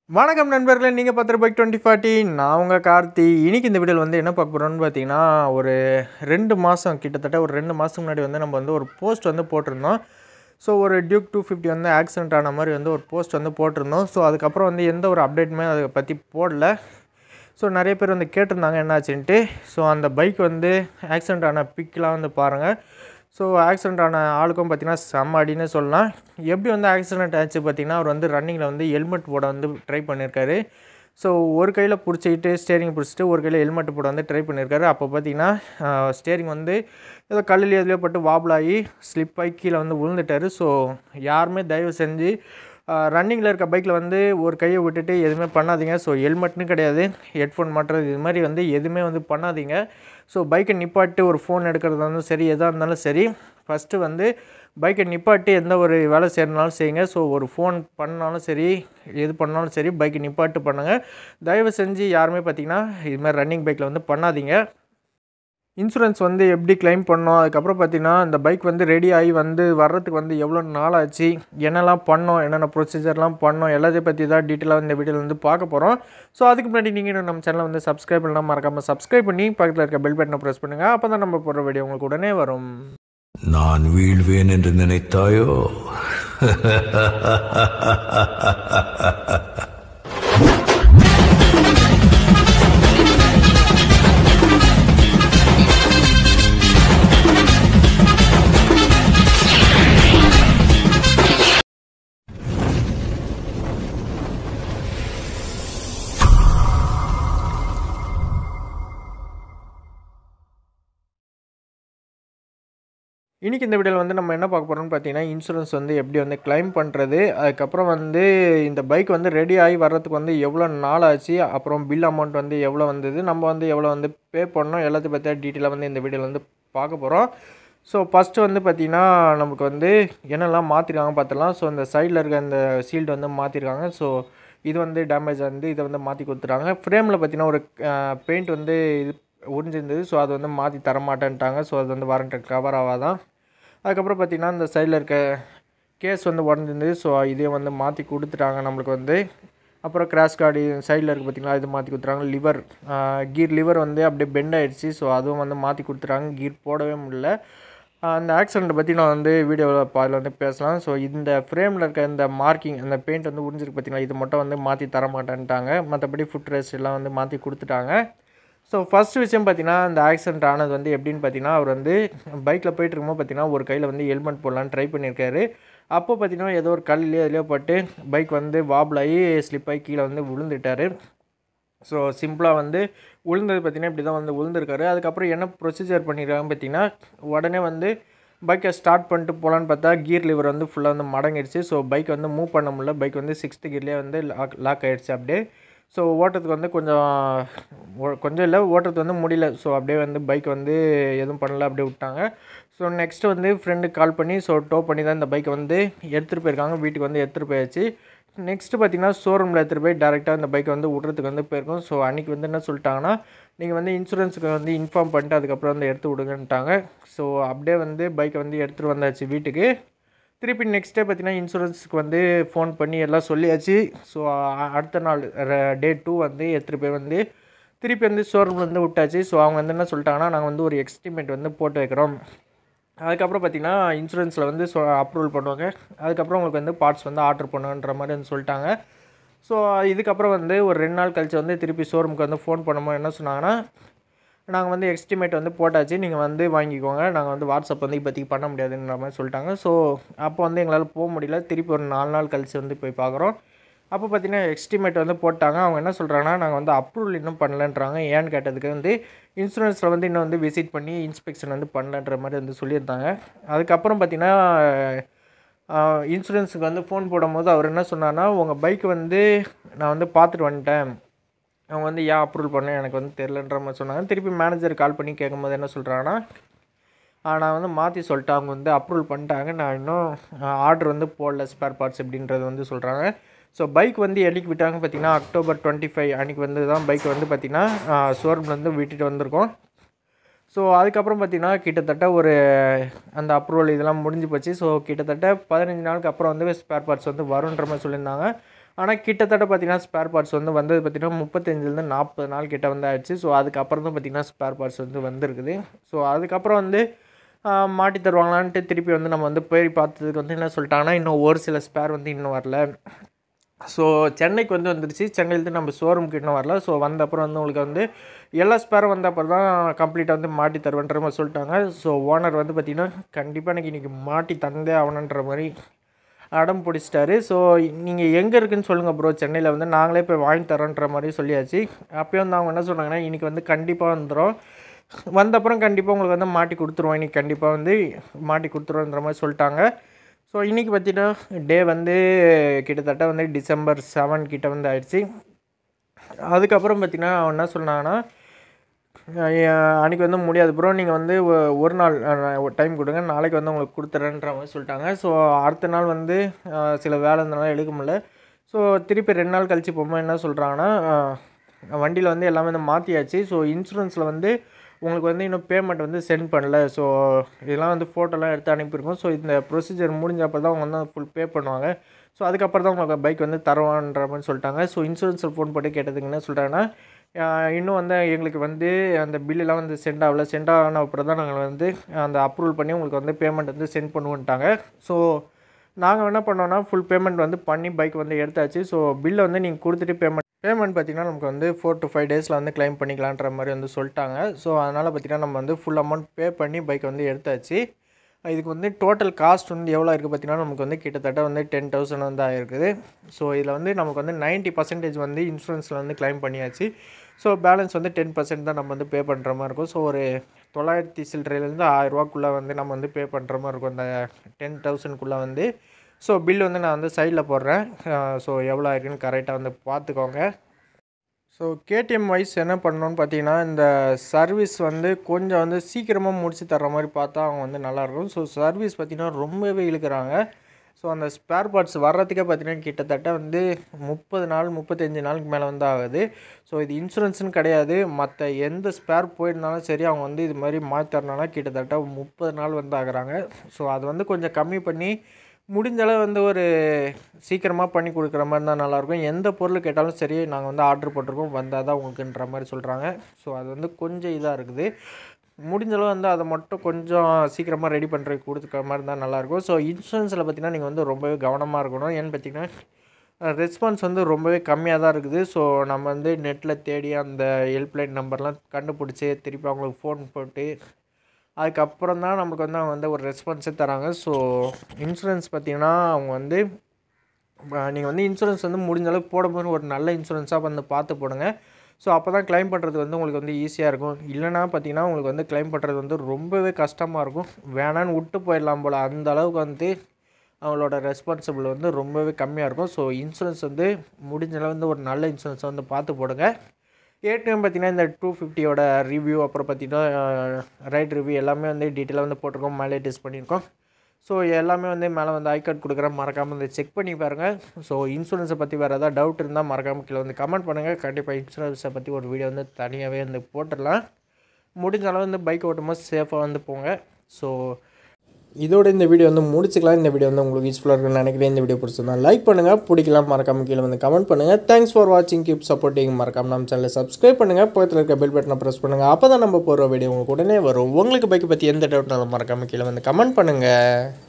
வணக்கம் நண்பர்களே நீங்கள் பார்த்துட்டு பைக் டுவெண்ட்டி ஃபார்ட்டி நான் உங்கள் கார்த்தி இன்னைக்கு இந்த வீடியோவில் வந்து என்ன பார்க்க போகிறோம்னு பார்த்தீங்கன்னா ஒரு ரெண்டு மாதம் கிட்டத்தட்ட ஒரு ரெண்டு மாதத்துக்கு முன்னாடி வந்து நம்ம வந்து ஒரு போஸ்ட் வந்து போட்டிருந்தோம் ஸோ ஒரு டியூக் டூ ஃபிஃப்டி வந்து ஆக்சிடென்ட் ஆன மாதிரி வந்து ஒரு போஸ்ட் வந்து போட்டிருந்தோம் ஸோ அதுக்கப்புறம் வந்து எந்த ஒரு அப்டேட்டுமே அதை பற்றி போடல ஸோ நிறைய பேர் வந்து கேட்டிருந்தாங்க என்னாச்சுன்ட்டு ஸோ அந்த பைக் வந்து ஆக்சிடென்ட் ஆன பிக்லாம் வந்து பாருங்கள் ஸோ ஆக்சிடென்ட் ஆன ஆளுக்கும் பார்த்தீங்கன்னா செம்ம அடின்னு சொல்லலாம் எப்படி வந்து ஆக்சிடென்ட் ஆச்சு பார்த்தீங்கன்னா அவர் வந்து ரன்னிங்கில் வந்து ஹெல்மெட் போட வந்து ட்ரை பண்ணியிருக்காரு ஸோ ஒரு கையில் பிடிச்சிக்கிட்டு ஸ்டேரிங் பிடிச்சிட்டு ஒரு கையில் ஹெல்மெட் போட வந்து ட்ரை பண்ணியிருக்காரு அப்போ பார்த்தீங்கன்னா ஸ்டேரிங் வந்து ஏதோ கல்லில் எதுலேயோ பட்டு வாபிளாகி ஸ்லிப் ஆகி கீழே வந்து விழுந்துட்டாரு ஸோ யாருமே தயவு செஞ்சு ரன்னிங்கில் இருக்க பைக்கில் வந்து ஒரு கையை விட்டுட்டு எதுவுமே பண்ணாதீங்க ஸோ ஹெல்மெட்னு கிடையாது ஹெட்ஃபோன் மாட்டுறது இது மாதிரி வந்து எதுவுமே வந்து பண்ணாதீங்க ஸோ பைக்கை நிப்பாட்டு ஒரு ஃபோன் எடுக்கிறதா இருந்தாலும் சரி எதாக இருந்தாலும் சரி ஃபஸ்ட்டு வந்து பைக்கை நிப்பாட்டி எந்த ஒரு வேலை செய்யறனாலும் செய்யுங்க ஸோ ஒரு ஃபோன் பண்ணாலும் சரி எது பண்ணாலும் சரி பைக்கை நிப்பாட்டு பண்ணுங்கள் தயவு செஞ்சு யாருமே பார்த்தீங்கன்னா இது மாதிரி ரன்னிங் பைக்கில் வந்து பண்ணாதீங்க இன்சூரன்ஸ் வந்து எப்படி கிளைம் பண்ணோம் அதுக்கப்புறம் பார்த்தீங்கன்னா இந்த பைக் வந்து ரெடி ஆகி வந்து வர்றதுக்கு வந்து எவ்வளோ நாள் ஆச்சு என்னெல்லாம் பண்ணோம் என்னென்ன ப்ரொசீஜர்லாம் பண்ணோம் எல்லாத்தையும் பற்றி தான் டீட்டெயிலாக இந்த வீடியோவில் வந்து பார்க்க போகிறோம் ஸோ அதுக்கு முன்னாடி நீங்கள் நம்ம சேனலை வந்து சப்ஸ்கிரைப் பண்ணலாம் மறக்காமல் சப்ஸ்கிரைப் பண்ணி பக்கத்தில் இருக்க பெல் பட்டனை ப்ரெஸ் பண்ணுங்கள் அப்போ தான் நம்ம போடுற வீடியோ உங்களுக்கு உடனே வரும் நான் வீழ்வேன் என்று நினைத்தாயோ இன்றைக்கி இந்த வீடியோவில் வந்து நம்ம என்ன பார்க்க போகிறோம்னு பார்த்தீங்கன்னா இன்சூரன்ஸ் வந்து எப்படி வந்து கிளைம் பண்ணுறது அதுக்கப்புறம் வந்து இந்த பைக் வந்து ரெடி ஆகி வர்றதுக்கு வந்து எவ்வளோ நாள் ஆச்சு அப்புறம் பில் அமௌண்ட் வந்து எவ்வளோ வந்தது நம்ம வந்து எவ்வளோ வந்து பே பண்ணோம் எல்லாத்தையும் பற்றியா டீட்டெயிலாக வந்து இந்த வீடியோவில் வந்து பார்க்க போகிறோம் ஸோ ஃபஸ்ட்டு வந்து பார்த்திங்கன்னா நமக்கு வந்து என்னெல்லாம் மாற்றிருக்காங்க பார்த்துலாம் ஸோ இந்த சைடில் இருக்க இந்த சீல்டு வந்து மாற்றிருக்காங்க ஸோ இது வந்து டேமேஜ் வந்து இதை வந்து மாற்றி கொடுத்துட்டாங்க ஃப்ரேமில் பார்த்தீங்கன்னா ஒரு பெயிண்ட் வந்து இது உறிஞ்சிருந்தது ஸோ அது வந்து மாற்றி தரமாட்டேன்ட்டாங்க ஸோ அது வந்து வாரண்டி கவர் ஆகாதான் அதுக்கப்புறம் பார்த்திங்கன்னா இந்த சைடில் இருக்க கேஸ் வந்து உடஞ்சிருந்தது ஸோ இதையும் வந்து மாற்றி கொடுத்துட்டாங்க நம்மளுக்கு வந்து அப்புறம் கிராஷ் கார்டு சைடில் இருக்குது பார்த்திங்களா இது மாற்றி கொடுத்துறாங்க லிவர் கீர் லிவர் வந்து அப்படியே பெண்ட் ஆகிடுச்சு ஸோ அதுவும் வந்து மாற்றி கொடுத்துட்டாங்க கீர் போடவே முடியல அந்த ஆக்சிடெண்ட்டை பற்றி நான் வந்து வீடியோவில் பாதில் வந்து பேசலாம் ஸோ இந்த ஃப்ரேமில் இருக்க இந்த மார்க்கிங் அந்த பெயிண்ட் வந்து உறிஞ்சிருக்கு பார்த்தீங்களா இது மட்டும் வந்து மாற்றி தர மாட்டேன்ட்டாங்க மற்றபடி ஃபுட் ரெஸ்ட் எல்லாம் வந்து மாற்றி கொடுத்துட்டாங்க ஸோ ஃபஸ்ட் விஷயம் பார்த்தீங்கன்னா இந்த ஆக்சிடென்ட் ஆனது வந்து எப்படின்னு பார்த்தீங்கன்னா அவர் வந்து பைக்கில் போயிட்டு இருக்கும்போது பார்த்தீங்கன்னா ஒரு கையில் வந்து ஹெல்மெட் போடலான்னு ட்ரை பண்ணியிருக்காரு அப்போ பார்த்தீங்கன்னா ஏதோ ஒரு கல்லையோ எதுலையோ பட்டு பைக் வந்து வாபிளாகி ஸ்லிப் ஆகி கீழே வந்து விழுந்துட்டார் ஸோ சிம்பிளாக வந்து விழுந்தது பார்த்திங்கன்னா இப்படி தான் வந்து விழுந்திருக்காரு அதுக்கப்புறம் என்ன ப்ரொசீஜர் பண்ணியிருக்காங்க பார்த்தீங்கன்னா உடனே வந்து பைக்கை ஸ்டார்ட் பண்ணிட்டு போகலான்னு பார்த்தா கியர் லிவர் வந்து ஃபுல்லாக வந்து மடங்கிடுச்சு ஸோ பைக் வந்து மூவ் பண்ண முடியல பைக் வந்து சிக்ஸ்த்து கியர்லேயே வந்து லாக் லாக் ஆகிடுச்சு அப்படியே ஸோ ஓட்டுறதுக்கு வந்து கொஞ்சம் கொஞ்சம் இல்லை ஓட்டுறது வந்து முடியல ஸோ அப்படியே வந்து பைக் வந்து எதுவும் பண்ணல அப்படியே விட்டாங்க ஸோ நெக்ஸ்ட்டு வந்து ஃப்ரெண்டுக்கு கால் பண்ணி ஸோ டோ பண்ணி தான் இந்த பைக்கை வந்து எடுத்துகிட்டு போயிருக்காங்க வீட்டுக்கு வந்து எடுத்துகிட்டு போயாச்சு நெக்ஸ்ட்டு பார்த்தீங்கன்னா ஷோரூமில் எடுத்துகிட்டு போய் டேரெக்டாக இந்த பைக்கை வந்து விட்றதுக்கு வந்து போயிருக்கோம் ஸோ அன்றைக்கி வந்து என்ன சொல்லிட்டாங்கன்னா நீங்கள் வந்து இன்சூரன்ஸுக்கு வந்து இன்ஃபார்ம் பண்ணிட்டு அதுக்கப்புறம் வந்து எடுத்து விடுங்கன்ட்டாங்க ஸோ அப்படியே வந்து பைக்கை வந்து எடுத்துகிட்டு வந்தாச்சு வீட்டுக்கு திருப்பி நெக்ஸ்ட் டே பார்த்தீங்கன்னா இன்சூரன்ஸுக்கு வந்து ஃபோன் பண்ணி எல்லாம் சொல்லியாச்சு ஸோ அடுத்த நாள் டே டூ வந்து எடுத்துகிட்டு போய் வந்து திருப்பி வந்து ஷோரூமில் வந்து விட்டாச்சு ஸோ அவங்க வந்து என்ன சொல்லிட்டாங்கன்னா நாங்கள் வந்து ஒரு எக்ஸ்டிமேட் வந்து போட்டு வைக்கிறோம் அதுக்கப்புறம் பார்த்திங்கன்னா இன்சூரன்ஸில் வந்து சொ அப்ரூவல் பண்ணுவாங்க அதுக்கப்புறம் உங்களுக்கு வந்து பார்ட்ஸ் வந்து ஆர்டர் பண்ணுன்ற மாதிரி வந்து சொல்லிட்டாங்க ஸோ இதுக்கப்புறம் வந்து ஒரு ரெண்டு நாள் கழிச்சு வந்து திருப்பி ஷோரூமுக்கு வந்து ஃபோன் பண்ணும்போது என்ன சொன்னாங்கன்னா நாங்கள் வந்து எஸ்டிமேட் வந்து போட்டாச்சு நீங்கள் வந்து வாங்கிக்கோங்க நாங்கள் வந்து வாட்ஸ்அப் வந்து இப்போதைக்கு பண்ண முடியாதுன்ற மாதிரி சொல்லிட்டாங்க ஸோ அப்போ வந்து எங்களால் போக முடியல திருப்பி ஒரு நாலு நாள் கழிச்சு வந்து போய் பார்க்குறோம் அப்போ பார்த்தீங்கன்னா எஸ்டிமேட் வந்து போட்டாங்க அவங்க என்ன சொல்கிறாங்கன்னா நாங்கள் வந்து அப்ரூவல் இன்னும் பண்ணலன்றாங்க ஏன்னு கேட்டதுக்கு வந்து இன்சூரன்ஸில் வந்து இன்னும் வந்து விசிட் பண்ணி இன்ஸ்பெக்ஷன் வந்து பண்ணலன்ற மாதிரி வந்து சொல்லியிருந்தாங்க அதுக்கப்புறம் பார்த்தீங்கன்னா இன்சூரன்ஸுக்கு வந்து ஃபோன் போடும்போது அவர் என்ன சொன்னார்னா உங்கள் பைக் வந்து நான் வந்து பார்த்துட்டு வந்துட்டேன் அவங்க வந்து ஏன் அப்ரூவல் பண்ண எனக்கு வந்து தெரிலன்ற மாதிரி சொன்னாங்க திருப்பி மேனேஜர் கால் பண்ணி கேட்கும்போது என்ன சொல்கிறாங்கன்னா நான் வந்து மாற்றி சொல்லிட்டேன் அவங்க வந்து அப்ரூவல் பண்ணிட்டாங்க நான் இன்னும் ஆர்டர் வந்து போடல ஸ்பேர் பார்ட்ஸ் அப்படின்றது வந்து சொல்கிறாங்க ஸோ பைக் வந்து என்னைக்கு விட்டாங்க பார்த்தீங்கன்னா அக்டோபர் டுவெண்ட்டி ஃபைவ் அன்றைக்கி வந்து தான் பைக் வந்து பார்த்திங்கன்னா ஷோரூம்லேருந்து விட்டுட்டு வந்திருக்கோம் ஸோ அதுக்கப்புறம் பார்த்திங்கன்னா கிட்டத்தட்ட ஒரு அந்த அப்ரூவல் இதெல்லாம் முடிஞ்சு போச்சு ஸோ கிட்டத்தட்ட பதினஞ்சு நாளுக்கு அப்புறம் வந்து ஸ்பேர் பார்ட்ஸ் வந்து வருன்ற மாதிரி சொல்லியிருந்தாங்க ஆனால் கிட்டத்தட்ட பார்த்தீங்கன்னா ஸ்பேர் பார்ட்ஸ் வந்து வந்தது பார்த்தீங்கன்னா முப்பத்தஞ்சிலேருந்து நாற்பது நாள் கிட்ட வந்து ஆயிடுச்சு ஸோ அதுக்கப்புறம் தான் பார்த்தீங்கன்னா ஸ்பேர் பார்ட்ஸ் வந்து வந்திருக்குது ஸோ அதுக்கப்புறம் வந்து ஆஹ், மாட்டி தருவாங்களான்ட்டு திருப்பி வந்து நம்ம வந்து போய் பார்த்ததுக்கு வந்து என்ன சொல்லிட்டாங்கன்னா இன்னும் ஒரு சில ஸ்பேர் வந்து இன்னும் வரல ஸோ சென்னைக்கு வந்து வந்துருச்சு சென்னையிலேருந்து நம்ம ஷோரூம்க்கு இன்னும் வரல ஸோ வந்த அப்புறம் வந்து உங்களுக்கு வந்து எல்லா ஸ்பேரும் வந்த அப்புறம் தான் கம்ப்ளீட்டாக வந்து மாட்டி தருவேன்ற மாதிரி சொல்லிட்டாங்க ஸோ ஓனர் வந்து பார்த்திங்கன்னா கண்டிப்பாக எனக்கு இன்றைக்கி மாட்டி தந்தே ஆகணுன்ற மாதிரி அடம் பிடிச்சிட்டாரு ஸோ நீங்கள் எங்கே இருக்குன்னு சொல்லுங்கள் ப்ரோ சென்னையில் வந்து நாங்களே போய் வாங்கி தரோன்ற மாதிரி சொல்லியாச்சு அப்பயும் வந்து அவங்க என்ன சொன்னாங்கன்னா இன்றைக்கி வந்து கண்டிப்பாக வந்துடும் வந்த அப்புறம் கண்டிப்பாக உங்களுக்கு வந்து மாட்டி கொடுத்துருவோம் இன்றைக்கி கண்டிப்பாக வந்து மாட்டி கொடுத்துருவோன்ற மாதிரி சொல்லிட்டாங்க ஸோ இன்றைக்கி பார்த்தீங்கன்னா டே வந்து கிட்டத்தட்ட வந்து டிசம்பர் செவன் கிட்ட வந்து ஆயிடுச்சு அதுக்கப்புறம் பார்த்தீங்கன்னா அவன் என்ன சொன்னாங்கன்னா அஹ் அன்னைக்கு வந்து முடியாது ப்ரோ நீங்கள் வந்து ஒ- ஒரு நாள் டைம் கொடுங்க நாளைக்கு வந்து உங்களுக்கு கொடுத்துறேன்ற மாதிரி சொல்லிட்டாங்க ஸோ அடுத்த நாள் வந்து அஹ், சில வேலை இருந்தனால எடுக்க முடியல ஸோ திருப்பி ரெண்டு நாள் கழிச்சு போகும்போது என்ன சொல்கிறாங்கன்னா வண்டியில் வந்து எல்லாமே வந்து மாற்றியாச்சு ஸோ இன்சூரன்ஸில் வந்து உங்களுக்கு வந்து இன்னும் பேமெண்ட் வந்து சென்ட் பண்ணல ஸோ இதெல்லாம் வந்து ஃபோட்டோலாம் எடுத்து அனுப்பியிருக்கோம் ஸோ இந்த ப்ரொசீஜர் முடிஞ்ச அப்போ தான் அவங்க வந்து ஃபுல் பே பண்ணுவாங்க ஸோ அதுக்கப்புறம் தான் உங்களுக்கு பைக் வந்து தருவான்ற மாதிரி சொல்லிட்டாங்க ஸோ இன்சூரன்ஸில் ஃபோன் போட்டு கேட்டதுக்கு என்ன சொல்கிறாங்கன்னா ஆஹ் இன்னும் வந்து எங்களுக்கு வந்து அந்த பில்லெலாம் வந்து சென்ட் ஆகல சென்ட் ஆன அப்புறம் தான் நாங்கள் வந்து அந்த அப்ரூவல் பண்ணி உங்களுக்கு வந்து பேமெண்ட் வந்து சென்ட் பண்ணுவோன்ட்டாங்க ஸோ நாங்கள் என்ன பண்ணோன்னா ஃபுல் பேமெண்ட் வந்து பண்ணி பைக் வந்து எடுத்தாச்சு ஸோ பில்லை வந்து நீங்கள் கொடுத்துட்டு பேமெண்ட் பேமெண்ட் பார்த்தீங்கன்னா நமக்கு வந்து ஃபோர் டு ஃபைவ் டேஸில் வந்து க்ளைம் பண்ணிக்கலான்ற மாதிரி வந்து சொல்லிட்டாங்க ஸோ அதனால் பார்த்தீங்கன்னா நம்ம வந்து ஃபுல் அமௌண்ட் பே பண்ணி பைக் வந்து எடுத்தாச்சு இதுக்கு வந்து டோட்டல் காஸ்ட் வந்து எவ்வளோ இருக்குது பார்த்தீங்கன்னா நமக்கு வந்து கிட்டத்தட்ட வந்து டென் தௌசண்ட் வந்து ஆயிருக்குது ஸோ இதில் வந்து நமக்கு வந்து 90% பர்சன்டேஜ் வந்து இன்சூரன்ஸில் வந்து க்ளைம் பண்ணியாச்சு ஸோ பேலன்ஸ் வந்து டென் பர்சன்ட் தான் நம்ம வந்து பே பண்ணுற மாதிரி இருக்கும் ஸோ ஒரு தொள்ளாயிரத்தி சில்லறையிலேருந்து ஆயிரரூவாக்குள்ளே வந்து நம்ம வந்து பே பண்ணுற மாதிரி இருக்கும் அந்த டென் தௌசண்ட்குள்ளே வந்து ஸோ பில் வந்து நான் வந்து சைடில் போடுறேன் ஸோ எவ்வளோ ஆயிருக்குன்னு கரெக்டாக வந்து பார்த்துக்கோங்க ஸோ கேடிஎம் வைஸ் என்ன பண்ணணும்னு பார்த்தீங்கன்னா இந்த சர்வீஸ் வந்து கொஞ்சம் வந்து சீக்கிரமாக முடிச்சு தர்ற மாதிரி பார்த்தா அவங்க வந்து நல்லாயிருக்கும் ஸோ சர்வீஸ் பார்த்திங்கன்னா ரொம்பவே இழுக்கிறாங்க ஸோ அந்த ஸ்பேர் பார்ட்ஸ் வர்றதுக்கே பார்த்தீங்கன்னா கிட்டத்தட்ட வந்து முப்பது நாள் முப்பத்தஞ்சு நாளுக்கு மேலே வந்து ஆகுது ஸோ இது இன்சூரன்ஸ்னு கிடையாது மற்ற எந்த ஸ்பேர் போயிருந்தாலும் சரி அவங்க வந்து இது மாதிரி மாற்றி தரணும்னா கிட்டத்தட்ட முப்பது நாள் வந்து ஆகுறாங்க ஸோ அது வந்து கொஞ்சம் கம்மி பண்ணி முடிஞ்ச அளவு வந்து ஒரு சீக்கிரமாக பண்ணி கொடுக்குற மாதிரி தான் நல்லாயிருக்கும் எந்த பொருள் கேட்டாலும் சரி நாங்கள் வந்து ஆர்டர் போட்டிருக்கோம் வந்தால் தான் உங்களுக்குன்ற மாதிரி சொல்கிறாங்க ஸோ அது வந்து கொஞ்சம் இதாக இருக்குது முடிஞ்ச அளவு வந்து அதை மட்டும் கொஞ்சம் சீக்கிரமாக ரெடி பண்ணுறதுக்கு கொடுத்துக்கிற மாதிரி தான் நல்லாயிருக்கும் ஸோ இன்சூரன்ஸில் பார்த்தீங்கன்னா நீங்கள் வந்து ரொம்பவே கவனமாக இருக்கணும் ஏன்னு பார்த்தீங்கன்னா ரெஸ்பான்ஸ் வந்து ரொம்பவே கம்மியாக தான் இருக்குது ஸோ நம்ம வந்து நெட்டில் தேடி அந்த ஹெல்ப்லைன் நம்பர்லாம் கண்டுபிடிச்சி திருப்பி அவங்களுக்கு ஃபோன் போட்டு அதுக்கப்புறம் தான் நமக்கு வந்து அவங்க வந்து ஒரு ரெஸ்பான்ஸே தராங்க ஸோ இன்சூரன்ஸ் பார்த்தீங்கன்னா அவங்க வந்து நீங்கள் வந்து இன்சூரன்ஸ் வந்து முடிஞ்ச அளவுக்கு போடும்போது ஒரு நல்ல இன்சூரன்ஸாக வந்து பார்த்து போடுங்க ஸோ அப்போ தான் க்ளைம் பண்ணுறது வந்து உங்களுக்கு வந்து ஈஸியாக இருக்கும் இல்லைனா பார்த்தீங்கன்னா உங்களுக்கு வந்து க்ளைம் பண்ணுறது வந்து ரொம்பவே கஷ்டமாக இருக்கும் வேணான்னு விட்டு போயிடலாம் போல் அந்த அளவுக்கு வந்து அவங்களோட ரெஸ்பான்சிபிள் வந்து ரொம்பவே கம்மியாக இருக்கும் ஸோ இன்சூரன்ஸ் வந்து முடிஞ்ச அளவு வந்து ஒரு நல்ல இன்சூரன்ஸை வந்து பார்த்து போடுங்க ஏடிஎம் பார்த்தீங்கன்னா இந்த டூ ஃபிஃப்டியோட ரிவ்யூ அப்புறம் பார்த்தீங்கன்னா ரைட் ரிவ்யூ எல்லாமே வந்து டீட்டெயிலாக வந்து போட்டிருக்கோம் மேலே டெஸ்ட் பண்ணியிருக்கோம் ஸோ எல்லாமே வந்து மேலே வந்து ஐ கார்டு கொடுக்குறேன் மறக்காமல் வந்து செக் பண்ணி பாருங்கள் ஸோ இன்சூரன்ஸை பற்றி வேறு ஏதாவது டவுட் இருந்தால் மறக்காமல் கீழே வந்து கமெண்ட் பண்ணுங்கள் கண்டிப்பாக இன்சூரன்ஸை பற்றி ஒரு வீடியோ வந்து தனியாகவே வந்து போட்டுடலாம் முடிஞ்ச அளவு வந்து பைக் ஓட்டும்போது சேஃபாக வந்து போங்க ஸோ இதோட இந்த வீடியோ வந்து முடிச்சுக்கலாம் இந்த வீடியோ வந்து உங்களுக்கு யூஸ்ஃபுல்லாக இருக்குன்னு நினைக்கிறேன் இந்த வீடியோ பிடிச்சிருந்தா லைக் பண்ணுங்கள் பிடிக்கலாம் மறக்காம கீழே வந்து கமெண்ட் பண்ணுங்கள் தேங்க்ஸ் ஃபார் வாட்சிங் கீப் சப்போர்ட்டிங் மறக்காம நம்ம சேனலை சப்ஸ்கிரைப் பண்ணுங்கள் பக்கத்தில் இருக்க பெல் பட்டனை ப்ரெஸ் பண்ணுங்கள் அப்போ தான் நம்ம போகிற வீடியோ உங்களுக்கு உடனே வரும் உங்களுக்கு பைக்கை பற்றி எந்த டவுட்னாலும் மறக்காம கீழே வந்து கமெண்ட் பண்ணுங்கள்